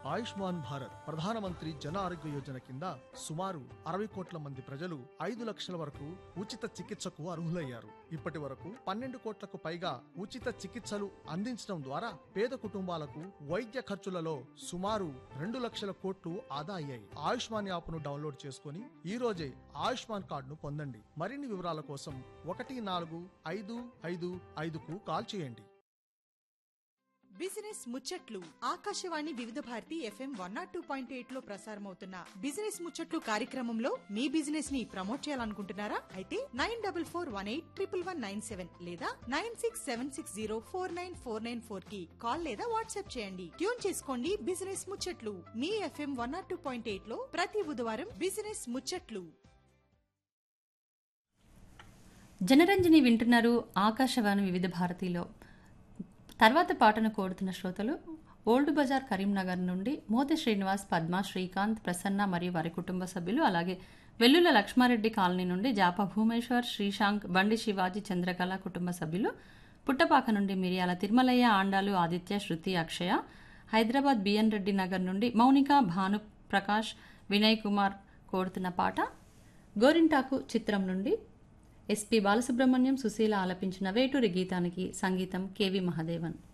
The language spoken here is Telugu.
ఆయుష్మాన్ భారత్ ప్రధానమంత్రి జన ఆరోగ్య యోజన కింద సుమారు అరవై కోట్ల మంది ప్రజలు ఐదు లక్షల వరకు ఉచిత చికిత్సకు అర్హులయ్యారు ఇప్పటి వరకు పన్నెండు కోట్లకు పైగా ఉచిత చికిత్సలు అందించడం ద్వారా పేద కుటుంబాలకు వైద్య ఖర్చులలో సుమారు రెండు లక్షల కోట్లు ఆదా అయ్యాయి ఆయుష్మాన్ యాప్ను డౌన్లోడ్ చేసుకుని ఈ రోజే ఆయుష్మాన్ కార్డును పొందండి మరిన్ని వివరాల కోసం ఒకటి నాలుగు ఐదు ఐదు ఐదుకు కాల్ చేయండి బిజినెస్ ముచ్చట్లు Akashvani Vividh Bharati FM one nought two point eight లో ప్రసారమవుతున్న బిజినెస్ ముచ్చట్లు కార్యక్రమంలో మీ బిజినెస్ ని ప్రమోట్ చేయాలనుకుంటున్నారా అయితే nine double four one eight triple one nine seven లేదా nine six seven six zero four nine four nine four కి కాల్ లేదా వాట్సాప్ చేయండి ట్యూన్ చేసుకోండి బిజినెస్ ముచ్చట్లు మీ FM one nought two point eight లో ప్రతి బుధవారం బిజినెస్ ముచ్చట్లు జనరంజని వింటున్నారు ఆకాశవాణి వివిధ భారతిలో తర్వాత పాటను కోరుతున్న శ్రోతలు ఓల్డ్ బజార్ కరీంనగర్ నుండి మోతి శ్రీనివాస్ పద్మ శ్రీకాంత్ ప్రసన్న మరియు వారి కుటుంబ సభ్యులు అలాగే వెల్లుల లక్ష్మారెడ్డి కాలనీ నుండి జాప భూమేశ్వర్ శ్రీశాంక్ బండి శివాజీ చంద్రకళ కుటుంబ సభ్యులు పుట్టపాక నుండి మిరియాల తిరుమలయ్య ఆండాలు ఆదిత్య శృతి అక్షయ హైదరాబాద్ బిఎన్ రెడ్డి నగర్ నుండి మౌనిక భాను ప్రకాష్ వినయ్ కుమార్ కోరుతున్న పాట గోరింటాకు చిత్రం నుండి ఎస్పి బాలసుబ్రహ్మణ్యం సుశీల ఆలపించిన వేటూరి గీతానికి సంగీతం కెవి మహాదేవన్